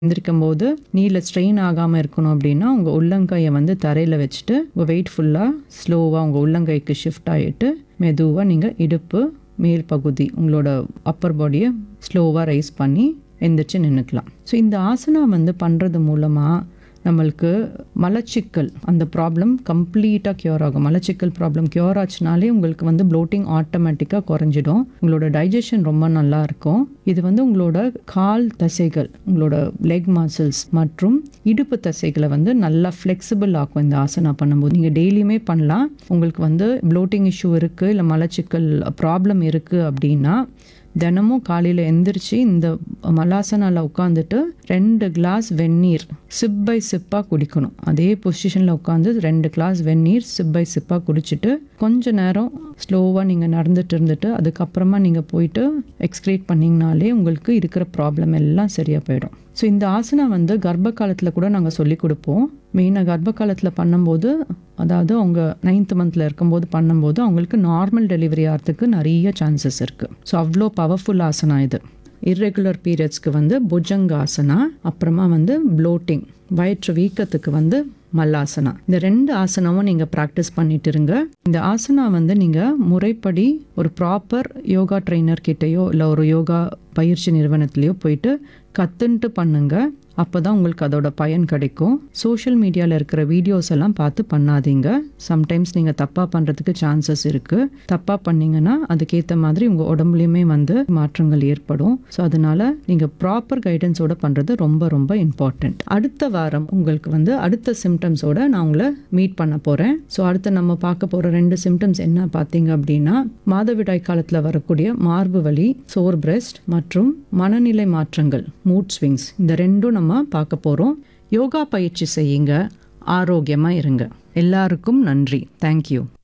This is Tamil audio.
எந்திரிக்கும் போது நீல ஸ்ட்ரெயின் ஆகாமல் இருக்கணும் அப்படின்னா உங்கள் உள்ளங்கையை வந்து தரையில் வச்சுட்டு உங்கள் வெயிட் ஃபுல்லாக ஸ்லோவாக உங்கள் உள்ளங்கைக்கு ஷிஃப்ட் ஆகிட்டு மெதுவாக நீங்கள் இடுப்பு மேல் பகுதி உங்களோட அப்பர் பாடியை ஸ்லோவாக ரைஸ் பண்ணி எந்திரிச்சு நின்றுக்கலாம் ஸோ இந்த ஆசனா வந்து பண்ணுறது மூலமாக நம்மளுக்கு மலச்சிக்கல் அந்த ப்ராப்ளம் கம்ப்ளீட்டாக க்யூர் ஆகும் மலச்சிக்கல் ப்ராப்ளம் க்யூர் ஆச்சுனாலே உங்களுக்கு வந்து ப்ளோட்டிங் ஆட்டோமேட்டிக்காக குறைஞ்சிடும் உங்களோட டைஜஷன் ரொம்ப நல்லா இருக்கும் இது வந்து உங்களோட கால் தசைகள் உங்களோட லெக் மசில்ஸ் மற்றும் இடுப்பு தசைகளை வந்து நல்லா ஃப்ளெக்சிபிள் ஆக்கும் இந்த ஆசனா பண்ணும்போது நீங்கள் டெய்லியுமே பண்ணலாம் உங்களுக்கு வந்து ப்ளோட்டிங் இஷ்யூ இருக்குது இல்லை மலச்சிக்கல் ப்ராப்ளம் இருக்குது அப்படின்னா தினமும் காலையில் எந்திரிச்சு இந்த மலாசனால உட்காந்துட்டு ரெண்டு கிளாஸ் வெந்நீர் சிப் பை சிப்பாக குடிக்கணும் அதே பொசிஷனில் உட்காந்து ரெண்டு கிளாஸ் வெந்நீர் சிப் பை சிப்பாக குடிச்சிட்டு கொஞ்ச நேரம் ஸ்லோவாக நீங்கள் நடந்துட்டு இருந்துட்டு அதுக்கப்புறமா நீங்கள் போயிட்டு எக்ஸ்க்ரீட் பண்ணிங்கனாலே உங்களுக்கு இருக்கிற ப்ராப்ளம் எல்லாம் சரியாக போயிடும் ஸோ இந்த ஆசனா வந்து கர்ப்ப காலத்தில் கூட நாங்கள் சொல்லி கொடுப்போம் மெயினாக கர்ப்ப காலத்தில் பண்ணும்போது அதாவது அவங்க நைன்த் மந்தில் இருக்கும்போது பண்ணும்போது அவங்களுக்கு நார்மல் டெலிவரி ஆகிறதுக்கு நிறைய சான்சஸ் இருக்குது ஸோ அவ்வளோ பவர்ஃபுல் ஆசனா இது இர்ரெகுலர் பீரியட்ஸ்க்கு வந்து புஜங்காசனா அப்புறமா வந்து ப்ளோட்டிங் வயிற்று வீக்கத்துக்கு வந்து மல்லாசனா இந்த ரெண்டு ஆசனாவும் நீங்கள் ப்ராக்டிஸ் பண்ணிட்டு இருங்க இந்த ஆசனா வந்து நீங்கள் முறைப்படி ஒரு ப்ராப்பர் யோகா ட்ரைனர் கிட்டேயோ இல்லை ஒரு யோகா பயிற்சி நிறுவனத்துலேயோ போயிட்டு கற்றுன்ட்டு பண்ணுங்க அப்போ தான் உங்களுக்கு அதோட பயன் கிடைக்கும் சோஷியல் மீடியாவில் இருக்கிற வீடியோஸ் எல்லாம் பார்த்து பண்ணாதீங்க சம்டைம்ஸ் நீங்கள் தப்பாக பண்ணுறதுக்கு சான்சஸ் இருக்குது தப்பாக பண்ணீங்கன்னா அதுக்கேற்ற மாதிரி உங்கள் உடம்புலையுமே வந்து மாற்றங்கள் ஏற்படும் ஸோ அதனால நீங்கள் ப்ராப்பர் கைடன்ஸோட பண்ணுறது ரொம்ப ரொம்ப இம்பார்ட்டண்ட் அடுத்த வாரம் உங்களுக்கு வந்து அடுத்த சிம்டம்ஸோட நான் உங்களை மீட் பண்ண போகிறேன் ஸோ அடுத்து நம்ம பார்க்க போகிற ரெண்டு சிம்டம்ஸ் என்ன பார்த்தீங்க அப்படின்னா மாதவிடாய் காலத்தில் வரக்கூடிய மார்பு வலி சோர் பிரெஸ்ட் மற்றும் மனநிலை மாற்றங்கள் மூட் ஸ்விங்ஸ் இந்த ரெண்டும் நம்ம பார்க்க போகிறோம் யோகா பயிற்சி செய்யுங்க ஆரோக்கியமாக இருங்க எல்லாருக்கும் நன்றி தேங்க்யூ